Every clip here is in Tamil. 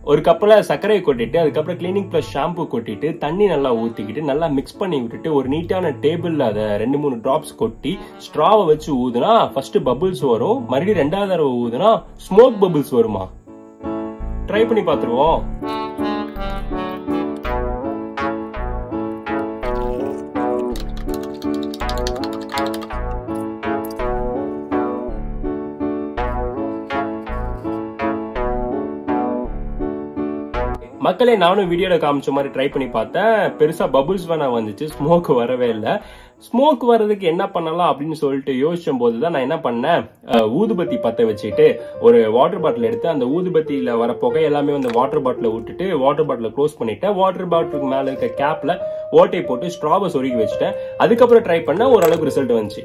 ஒரு கப்பில் சர்க்கரையை கொட்டிட்டு அதுக்கப்புறம் கிளீனிங் ப்ளஸ் ஷாம்பு கொட்டிட்டு தண்ணி நல்லா ஊற்றிக்கிட்டு நல்லா மிக்ஸ் பண்ணி விட்டுட்டு ஒரு நீட்டான டேபிளில் அதை ரெண்டு மூணு ட்ராப்ஸ் கொட்டி ஸ்ட்ராவை வச்சு ஊதுனா ஃபர்ஸ்ட் பபிள்ஸ் வரும் மறுபடியும் ரெண்டாவது தடவை ஊதுனா ஸ்மோக் பபிள்ஸ் வருமா ட்ரை பண்ணி பார்த்துருவோம் மக்களே நானும் வீடியோல காமிச்ச மாதிரி ட்ரை பண்ணி பார்த்தேன் பெருசா பபுள்ஸ் வேணா வந்துச்சு ஸ்மோக் வரவே இல்லை ஸ்மோக் வர்றதுக்கு என்ன பண்ணலாம் அப்படின்னு சொல்லிட்டு யோசிச்சும் போது தான் நான் என்ன பண்ணேன் அஹ், ஊதுபத்தி பத்த வச்சுட்டு ஒரு வாட்டர் பாட்டில் எடுத்து அந்த ஊதுபத்தியில வர புகை எல்லாமே வந்து வாட்டர் பாட்டில விட்டுட்டு வாட்டர் பாட்டில க்ளோஸ் பண்ணிட்டேன் வாட்டர் பாட்டிலுக்கு மேல இருக்க கேப்ல ஓட்டை போட்டு ஸ்ட்ராவை சொருகி வச்சுட்டேன் அதுக்கப்புறம் ட்ரை பண்ண ஓரளவுக்கு ரிசல்ட் வந்துச்சு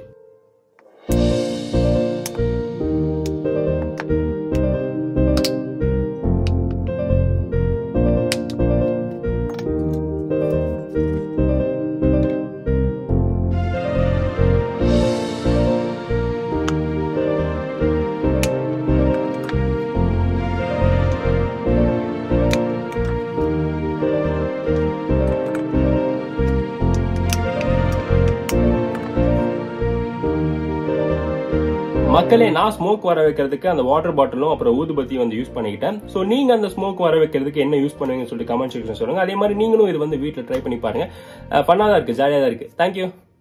மக்களே நான் ஸ்மோக் வர வைக்கிறதுக்கு அந்த வாட்டர் பாட்டிலும் அப்புறம் ஊதுபத்தி வந்து யூஸ் பண்ணிக்கிட்டேன் ஸோ நீங்க அந்த ஸ்மோக் வர வைக்கிறதுக்கு என்ன யூஸ் பண்ணுவீங்கன்னு சொல்லிட்டு கமெண்ட் செக்ஷன் சொல்லுங்க அதே மாதிரி நீங்களும் இது வந்து வீட்டில் ட்ரை பண்ணி பாருங்க ஃபன்னாக தான் இருக்கு ஜாலியாக தான் இருக்கு தேங்க்யூ